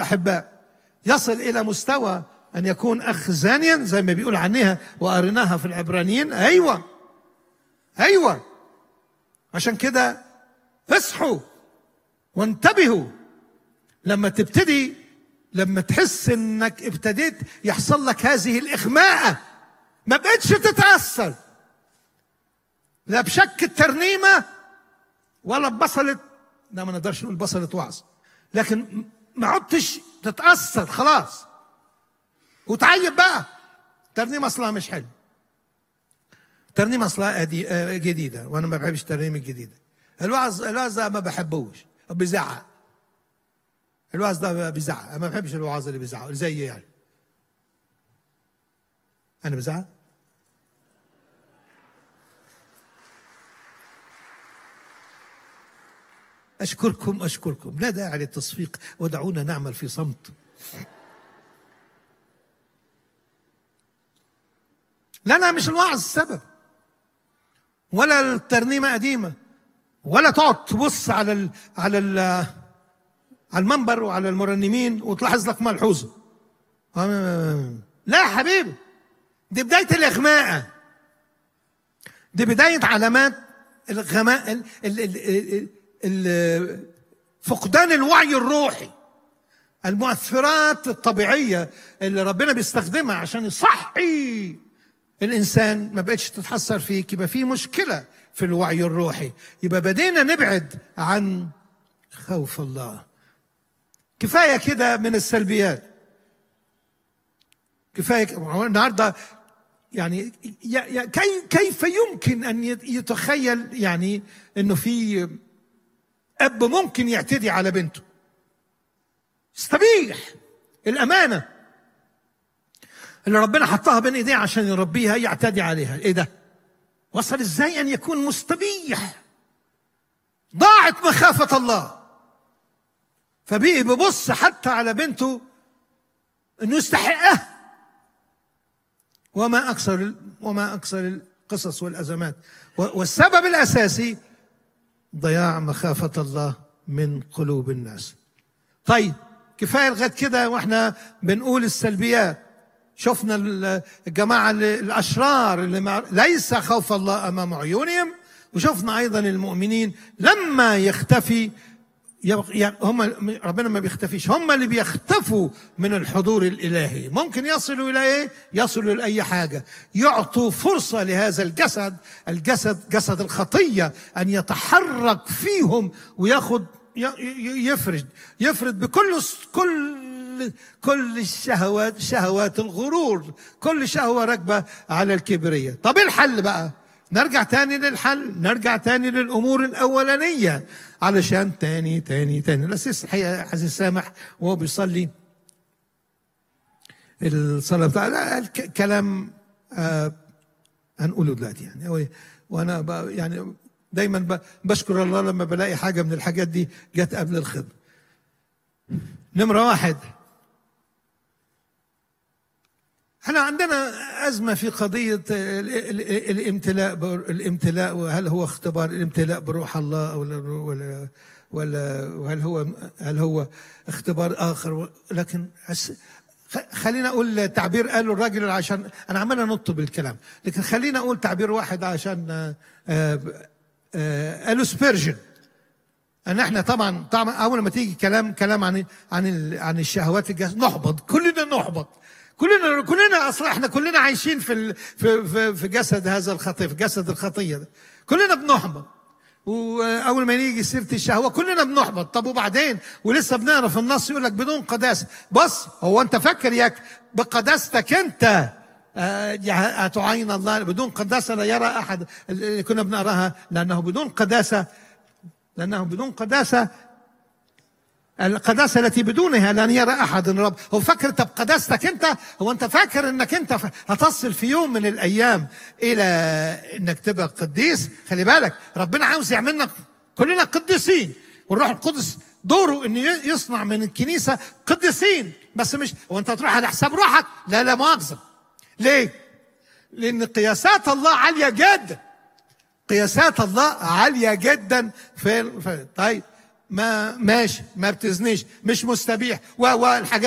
احباء يصل الى مستوى ان يكون اخ زانيا زي ما بيقول عنها وقريناها في العبرانيين ايوه ايوه عشان كده اصحوا وانتبهوا لما تبتدي لما تحس انك ابتديت يحصل لك هذه الاغماءه ما بقتش تتاثر لا بشك الترنيمه ولا ببصله لا ما نقدرش نقول بصله وعظ لكن ما عدتش تتاثر خلاص وتعيب بقى ترنيمه اصلها مش حلو ترنيمه اصلها أدي- آه، جديده وانا ما بحبش الترنيم الجديده الوعظ الوعظ ده ما بحبوش بيزعق الوعظ ده بيزعق انا ما بحبش الوعظ اللي بيزعق زي يعني انا بزعق أشكركم أشكركم لا داعي للتصفيق ودعونا نعمل في صمت لنا مش الوعظ السبب ولا الترنيمة قديمة ولا تقعد تبص على ال على ال على المنبر وعلى المرنمين وتلاحظ لك ملحوظة لا يا حبيبي دي بداية الإغماء دي بداية علامات الغماء ال ال ال ال ال فقدان الوعي الروحي المؤثرات الطبيعية اللي ربنا بيستخدمها عشان يصحي الإنسان ما بقتش تتحسر فيك يبقى في مشكلة في الوعي الروحي يبقى بدينا نبعد عن خوف الله كفاية كده من السلبيات كفاية النهاردة يعني يا- يا- كي- كيف يمكن أن يت- يتخيل يعني أنه في أب ممكن يعتدي على بنته استبيح الأمانة اللي ربنا حطها بين ايديه عشان يربيها يعتدي عليها ايه ده وصل ازاي ان يكون مستبيح ضاعت مخافة الله فبقي ببص حتى على بنته انه يستحقها وما اكثر وما اكثر القصص والازمات و- والسبب الاساسي ضياع مخافة الله من قلوب الناس طيب كفايه لغايه كده واحنا بنقول السلبيات شفنا ال- الجماعه اللي- الاشرار اللي مع ليس خوف الله امام عيونهم وشفنا ايضا المؤمنين لما يختفي يبق- ي- هم ربنا ما بيختفيش هم اللي بيختفوا من الحضور الالهي ممكن يصلوا الى ايه يصلوا لاي حاجه يعطوا فرصه لهذا الجسد الجسد جسد الخطيه ان يتحرك فيهم وياخد ي- ي- يفرد يفرد بكل س- كل كل الشهوات شهوات الغرور كل شهوه راكبه على الكبريه طب إيه الحل بقى نرجع تاني للحل نرجع تاني للامور الاولانيه علشان تاني تاني تاني الاسيس الحقيقه عزيز سامح وهو بيصلي الصلاه بتاع لا الك- كلام آه هنقوله دلوقتي يعني هو- وانا ب- يعني دايما ب- بشكر الله لما بلاقي حاجه من الحاجات دي جت قبل الخدمه نمره واحد احنا عندنا ازمه في قضيه ال- ال- الامتلاء بر- الامتلاء وهل هو اختبار الامتلاء بروح الله ولا ولا ولا وهل هو هل هو اختبار اخر لكن أس- خ- خلينا اقول تعبير قاله الراجل عشان انا عمال انط بالكلام لكن خلينا اقول تعبير واحد عشان آه، آه، آه، قاله سبيرجن ان احنا طبعا طبعا اول ما تيجي كلام كلام عن عن ال- عن الشهوات الجسد نحبط كلنا نحبط كلنا كلنا اصلا احنا كلنا عايشين في ال- في في, في جسد هذا الخطيه في جسد الخطيه ده كلنا بنحبط واول ما يجي سيره الشهوه كلنا بنحبط طب وبعدين ولسه بنقرا في النص يقول لك بدون قداسه بص هو انت فاكر ياك بقداستك انت آه، هتعين الله بدون قداسه لا يرى احد اللي كنا بنقراها لانه بدون قداسه لأنه بدون قداسة القداسة التي بدونها لن يرى أحد الرب هو فاكر طب قداستك أنت هو أنت فاكر أنك أنت ف- هتصل في يوم من الأيام إلى أنك تبقى قديس خلي بالك ربنا عاوز يعملنا كلنا قديسين والروح القدس دوره انه ي- يصنع من الكنيسه قديسين بس مش هو انت تروح على حساب روحك لا لا مؤاخذه ليه؟ لان قياسات الله عاليه جدا قياسات الله عالية جدا في في- طيب ما ماشي ما بتزنيش مش مستبيح و والحاجات